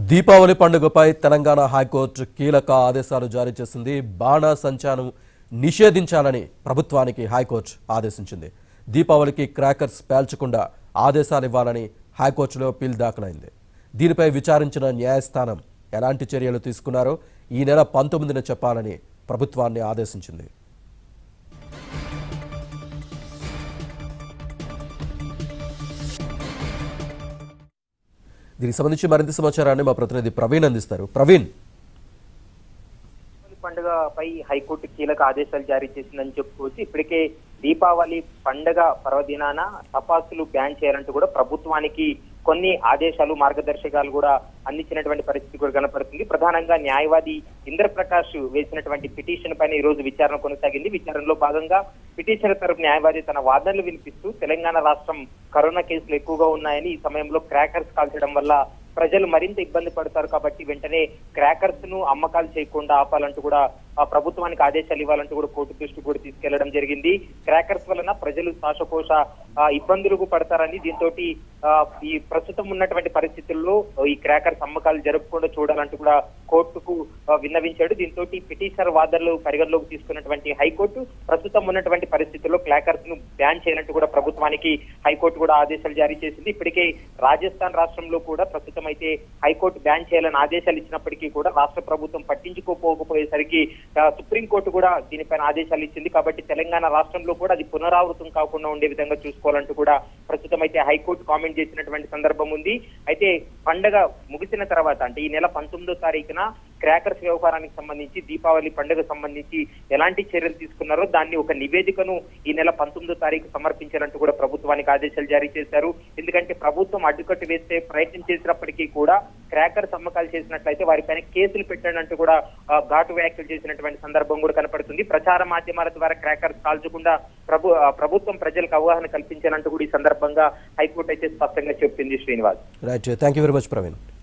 Deepavali పండుగపై Telangana high court కీలక ఆదేశాలు జారీ చేసింది బాణా సంచారం నిషేధించాలని ప్రభుత్వానికి హైకోర్టు ఆదేశించింది దీపావళికి క్రాకర్స్ పేల్చకుండా ఆదేశాలు ఇవ్వాలని హైకోర్టులో పిల్ దాఖలైంది దీనిపై విచారించిన న్యాయస్థానం ఎలాంటి చర్యలు తీసుకున్నారో ఈ నెల పంతొమ్మిదిన చెప్పాలని ప్రభుత్వాన్ని ఆదేశించింది దీనికి సంబంధించి మరింత సమాచారాన్ని మా ప్రతినిధి ప్రవీణ్ అందిస్తారు ప్రవీణ్ దీపావళి పండుగపై హైకోర్టు కీలక ఆదేశాలు జారీ చేసిందని చెప్పుకోవచ్చు ఇప్పటికే దీపావళి పండుగ పర్వదినాన టపాసులు బ్యాన్ చేయాలంటూ కూడా ప్రభుత్వానికి కొన్ని ఆదేశాలు మార్గదర్శకాలు కూడా అందించినటువంటి పరిస్థితి కూడా కనపడుతుంది ప్రధానంగా న్యాయవాది ఇంద్రప్రకాష్ వేసినటువంటి పిటిషన్ పైన ఈ రోజు విచారణ కొనసాగింది విచారణలో భాగంగా పిటిషన్ తరపు న్యాయవాది తన వాదనలు వినిపిస్తూ తెలంగాణ రాష్ట్రం కరోనా కేసులు ఎక్కువగా ఉన్నాయని ఈ సమయంలో క్రాకర్స్ కాల్చడం వల్ల ప్రజలు మరింత ఇబ్బంది పడతారు కాబట్టి వెంటనే క్రాకర్స్ ను అమ్మకాలు చేయకుండా ఆపాలంటూ కూడా ఆ ప్రభుత్వానికి ఆదేశాలు ఇవ్వాలంటూ కూడా కోర్టు దృష్టి కూడా తీసుకెళ్లడం జరిగింది క్రాకర్స్ వలన ప్రజలు శ్వాసకోశ ఆ, ఇబ్బందులకు పడతారని దీంతో ఈ ప్రస్తుతం ఉన్నటువంటి పరిస్థితుల్లో ఈ క్రాకర్స్ అమ్మకాలు జరపకుండా చూడాలంటూ కూడా కోర్టుకు ఆ, విన్నవించాడు దీంతో పిటిషనర్ వాదనలు పరిగణలోకి తీసుకున్నటువంటి హైకోర్టు ప్రస్తుతం ఉన్నటువంటి పరిస్థితుల్లో క్రాకర్స్ ను బ్యాన్ చేయాలంటూ కూడా ప్రభుత్వానికి హైకోర్టు కూడా ఆదేశాలు జారీ చేసింది ఇప్పటికే రాజస్థాన్ రాష్ట్రంలో కూడా ప్రస్తుతం అయితే హైకోర్టు బ్యాన్ చేయాలని ఆదేశాలు ఇచ్చినప్పటికీ కూడా రాష్ట్ర ప్రభుత్వం పట్టించుకోకపోయేసరికి ఆ, సుప్రీంకోర్టు కూడా దీనిపైన ఆదేశాలు ఇచ్చింది కాబట్టి తెలంగాణ రాష్ట్రంలో కూడా అది పునరావృతం కాకుండా ఉండే విధంగా చూసుకోవాలంటూ కూడా ప్రస్తుతం అయితే హైకోర్టు కామెంట్ చేసినటువంటి సందర్భం ఉంది అయితే పండగ ముగిసిన తర్వాత అంటే ఈ నెల పంతొమ్మిదో తారీఖున క్రాకర్స్ వ్యవహారానికి సంబంధించి దీపావళి పండుగ సంబంధించి ఎలాంటి చర్యలు తీసుకున్నారో దాన్ని ఒక నివేదికను ఈ నెల పంతొమ్మిదో తారీఖు సమర్పించాలంటూ కూడా ప్రభుత్వానికి ఆదేశాలు జారీ చేశారు ఎందుకంటే ప్రభుత్వం అడ్డుకట్టు వేస్తే ప్రయత్నం చేసినప్పటికీ కూడా క్రాకర్స్ అమ్మకాలు చేసినట్లయితే వారిపైన కేసులు పెట్టాడంటూ కూడా ఆ, ఘాటు వ్యాఖ్యలు చేసినటువంటి సందర్భం కూడా కనపడుతుంది ప్రచార మాధ్యమాల ద్వారా క్రాకర్స్ కాల్చకుండా ప్రభు ఆ, ప్రభుత్వం ప్రజలకు అవగాహన కల్పించాలంటూ కూడా ఈ సందర్భంగా హైకోర్టు అయితే స్పష్టంగా చెప్పింది Srinivas right thank you very much Praveen